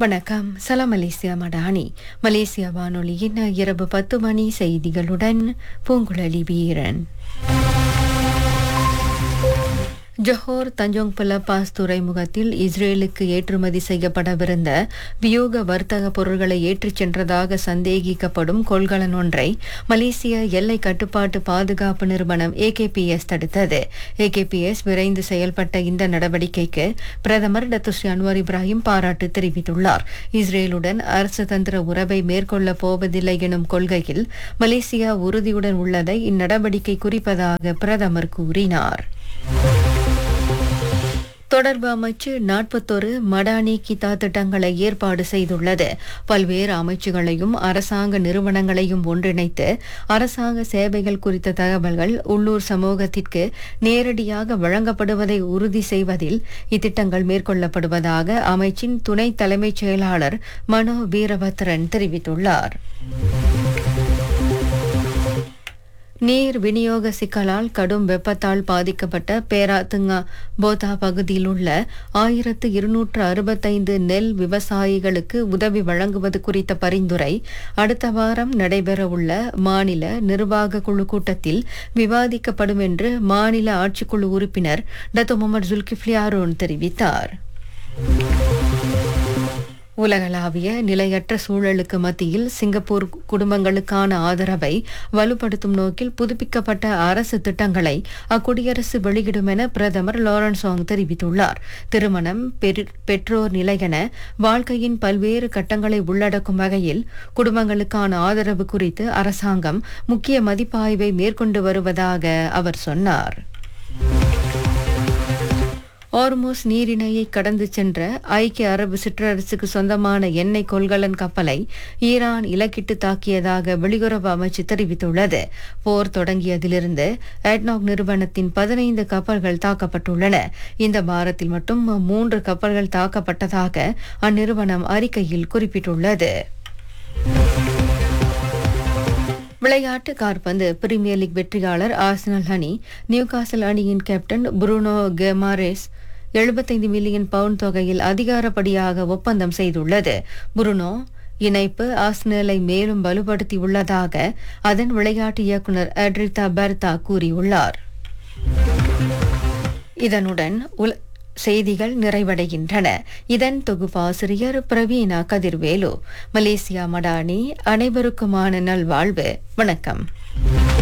வணக்கம் சலாம் Malaysia Madani Malaysia வானொலியின் இரவு பத்து மணி செய்திகளுடன் பூங்குழலி வீரன் ஜொஹோர் தஞ்சோங் பிலப்பாஸ் துறைமுகத்தில் இஸ்ரேலுக்கு ஏற்றுமதி செய்யப்படவிருந்த வியோக வர்த்தக பொருட்களை ஏற்றிச் சென்றதாக சந்தேகிக்கப்படும் கொள்கலன் ஒன்றை மலேசிய எல்லை கட்டுப்பாட்டு பாதுகாப்பு நிறுவனம் ஏகேபிஎஸ் தடுத்தது ஏகேபிஎஸ் விரைந்து செயல்பட்ட இந்த நடவடிக்கைக்கு பிரதமர் டத்துஸ்ரீ அன்வார் இப்ராஹிம் பாராட்டு தெரிவித்துள்ளார் இஸ்ரேலுடன் அரசு தந்திர உறவை மேற்கொள்ளப் போவதில்லை எனும் கொள்கையில் மலேசியா உறுதியுடன் உள்ளதை இந்நடவடிக்கை குறிப்பதாக பிரதமர் கூறினார் தொடர்பு அமைச்சு நாற்பத்தொரு மடானி கிதா திட்டங்களை ஏற்பாடு செய்துள்ளது பல்வேறு அமைச்சுகளையும் அரசாங்க நிறுவனங்களையும் ஒன்றிணைத்து அரசாங்க சேவைகள் குறித்த தகவல்கள் உள்ளூர் சமூகத்திற்கு நேரடியாக வழங்கப்படுவதை உறுதி செய்வதில் இத்திட்டங்கள் மேற்கொள்ளப்படுவதாக அமைச்சின் துணை தலைமைச் செயலாளர் மனோ வீரபத்ரன் தெரிவித்துள்ளார் நீர் விநியோக சிக்கலால் கடும் வெப்பத்தால் பாதிக்கப்பட்ட பேராத்துங்கா போதா பகுதியில் உள்ள ஆயிரத்து இருநூற்று அறுபத்தைந்து நெல் விவசாயிகளுக்கு உதவி வழங்குவது குறித்த பரிந்துரை அடுத்த வாரம் நடைபெறவுள்ள மாநில நிர்வாக குழு கூட்டத்தில் விவாதிக்கப்படும் என்று மாநில ஆட்சிக்குழு உறுப்பினர் டத்து முகமது ஜுல்கிஃப்லி அருண் தெரிவித்தார் உலகளாவிய நிலையற்ற சூழலுக்கு மத்தியில் சிங்கப்பூர் குடும்பங்களுக்கான ஆதரவை வலுப்படுத்தும் நோக்கில் புதுப்பிக்கப்பட்ட அரசு திட்டங்களை அக்குடியரசு வெளியிடும் என பிரதமர் லாரன்ஸ் வாங் தெரிவித்துள்ளார் திருமணம் பெற்றோர் நிலையென வாழ்க்கையின் பல்வேறு கட்டங்களை உள்ளடக்கும் வகையில் குடும்பங்களுக்கான ஆதரவு குறித்து அரசாங்கம் முக்கிய மதிப்பாய்வை மேற்கொண்டு வருவதாக அவர் சொன்னார் ஆர்மோஸ் நீரிணையை கடந்து சென்ற ஐக்கிய அரபு சிற்றரசுக்கு சொந்தமான எண்ணெய் கொள்கலன் கப்பலை ஈரான் இலக்கிட்டு தாக்கியதாக வெளியுறவு அமைச்சு தெரிவித்துள்ளது போர் தொடங்கியதிலிருந்து எட்னாக் நிறுவனத்தின் பதினைந்து கப்பல்கள் தாக்கப்பட்டுள்ளன இந்த வாரத்தில் மட்டும் மூன்று கப்பல்கள் தாக்கப்பட்டதாக அந்நிறுவனம் அறிக்கையில் குறிப்பிட்டுள்ளது விளையாட்டு கார்பந்து பிரீமியர் லீக் வெற்றியாளர் ஆர்சனல் அணி நியூகாசல் அணியின் கேப்டன் புருனோ கெமாரேஸ் எழுபத்தைந்து மில்லியன் பவுண்ட் தொகையில் அதிகாரப்படியாக ஒப்பந்தம் செய்துள்ளது புருனோ இணைப்பு ஆஸ்னலை மேலும் வலுப்படுத்தி உள்ளதாக அதன் விளையாட்டு இயக்குநர் அட்ரிதா பெர்தா கூறியுள்ளார் இதனுடன் செய்திகள் நிறைவடைகின்றன இதன் தொகுப்பாசிரியர் பிரவீனா கதிர்வேலு மலேசியா மடானி அனைவருக்குமான நல்வாழ்வு வணக்கம்